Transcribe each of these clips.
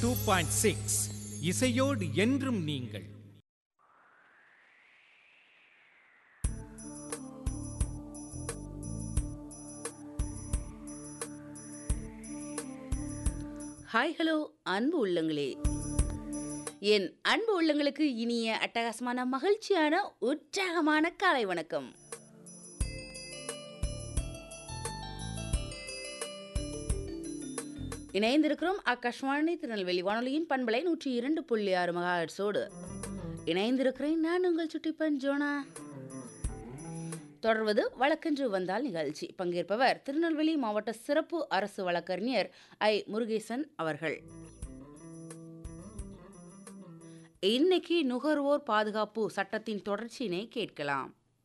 two point six இசையோடு என்றும் நீங்கள் ஹாய் ஹலோ அன்பு உள்ளங்களே என் அன்பு உள்ளங்களுக்கு இனிய அட்டகாசமான மகிழ்ச்சியான உற்சாகமான காலை வணக்கம் இணைந்திருக்கிறோம் ஆகாஷ்வாணி திருநெல்வேலி வானொலியின் பண்பலை நூற்றி இரண்டு புள்ளி ஆறு மகாஹெட்ஸோடு இணைந்திருக்கிறேன் நான் உங்கள் சுட்டிப்பன் ஜோனா தொடர்வது வழக்கென்று வந்தால் நிகழ்ச்சி பங்கேற்பவர் திருநெல்வேலி மாவட்ட சிறப்பு அரசு வழக்கறிஞர் ஐ முருகேசன் அவர்கள் இன்னைக்கு நுகர்வோர் பாதுகாப்பு சட்டத்தின் தொடர்ச்சியினை கேட்கலாம்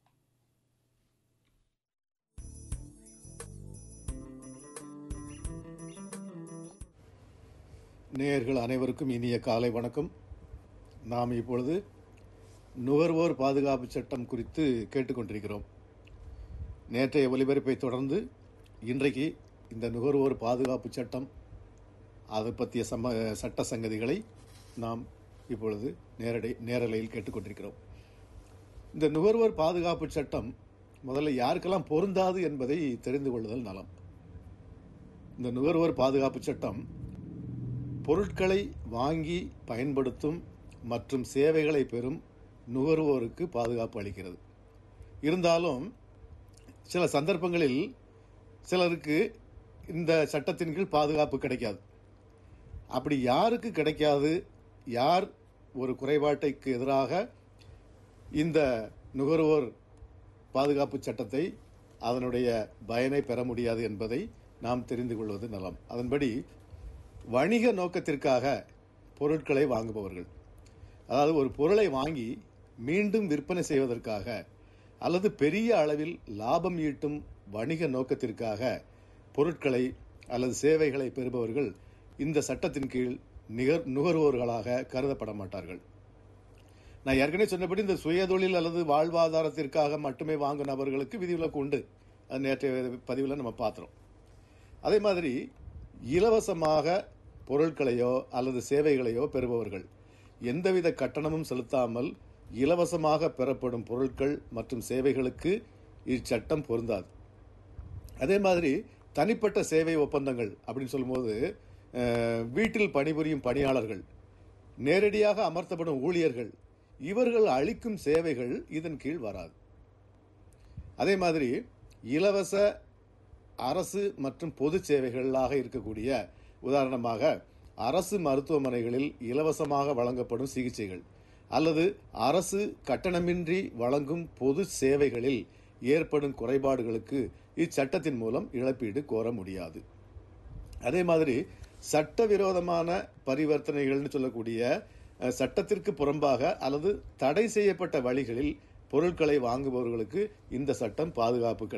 நேயர்கள் அனைவருக்கும் இனிய காலை வணக்கம் நாம் இப்பொழுது நுகர்வோர் பாதுகாப்பு சட்டம் குறித்து கேட்டுக்கொண்டிருக்கிறோம் நேற்றைய ஒலிபரப்பை தொடர்ந்து இன்றைக்கு இந்த நுகர்வோர் பாதுகாப்பு சட்டம் அதை பற்றிய சம சட்ட சங்கதிகளை நாம் இப்பொழுது நேரடி நேரலையில் கேட்டுக்கொண்டிருக்கிறோம் இந்த நுகர்வோர் பாதுகாப்பு சட்டம் முதல்ல யாருக்கெல்லாம் பொருந்தாது என்பதை தெரிந்து கொள்ளுதல் நலம் இந்த நுகர்வோர் பாதுகாப்பு சட்டம் பொருட்களை வாங்கி பயன்படுத்தும் மற்றும் சேவைகளை பெறும் நுகர்வோருக்கு பாதுகாப்பு அளிக்கிறது இருந்தாலும் சில சந்தர்ப்பங்களில் சிலருக்கு இந்த சட்டத்தின் கீழ் பாதுகாப்பு கிடைக்காது அப்படி யாருக்கு கிடைக்காது யார் ஒரு குறைபாட்டைக்கு எதிராக இந்த நுகர்வோர் பாதுகாப்பு சட்டத்தை அதனுடைய பயனை பெற முடியாது என்பதை நாம் தெரிந்து கொள்வது நலம் அதன்படி வணிக நோக்கத்திற்காக பொருட்களை வாங்குபவர்கள் அதாவது ஒரு பொருளை வாங்கி மீண்டும் விற்பனை செய்வதற்காக அல்லது பெரிய அளவில் லாபம் ஈட்டும் வணிக நோக்கத்திற்காக பொருட்களை அல்லது சேவைகளை பெறுபவர்கள் இந்த சட்டத்தின் கீழ் நிகர் நுகர்வோர்களாக கருதப்பட மாட்டார்கள் நான் ஏற்கனவே சொன்னபடி இந்த சுயதொழில் அல்லது வாழ்வாதாரத்திற்காக மட்டுமே வாங்கும் நபர்களுக்கு விதிவிலக்கு உண்டு அது நேற்றைய பதிவில் நம்ம பார்த்தோம் அதே மாதிரி இலவசமாக பொருட்களையோ அல்லது சேவைகளையோ பெறுபவர்கள் எந்தவித கட்டணமும் செலுத்தாமல் இலவசமாக பெறப்படும் பொருட்கள் மற்றும் சேவைகளுக்கு இச்சட்டம் பொருந்தாது அதே மாதிரி தனிப்பட்ட சேவை ஒப்பந்தங்கள் அப்படின்னு சொல்லும்போது அஹ், வீட்டில் பணிபுரியும் பணியாளர்கள் நேரடியாக அமர்த்தப்படும் ஊழியர்கள் இவர்கள் அளிக்கும் சேவைகள் இதன் கீழ் வராது அதே மாதிரி இலவச அரசு மற்றும் பொது சேவைகளாக இருக்கக்கூடிய உதாரணமாக அரசு மருத்துவமனைகளில் இலவசமாக வழங்கப்படும் சிகிச்சைகள் அல்லது அரசு கட்டணமின்றி வழங்கும் பொது சேவைகளில் ஏற்படும் குறைபாடுகளுக்கு இச்சட்டத்தின் மூலம் இழப்பீடு கோர முடியாது அதே மாதிரி சட்டவிரோதமான பரிவர்த்தனைகள்னு சொல்லக்கூடிய அஹ், சட்டத்திற்கு புறம்பாக அல்லது தடை செய்யப்பட்ட வழிகளில் பொருட்களை வாங்குபவர்களுக்கு இந்த சட்டம் பாதுகாப்பு கிடையாது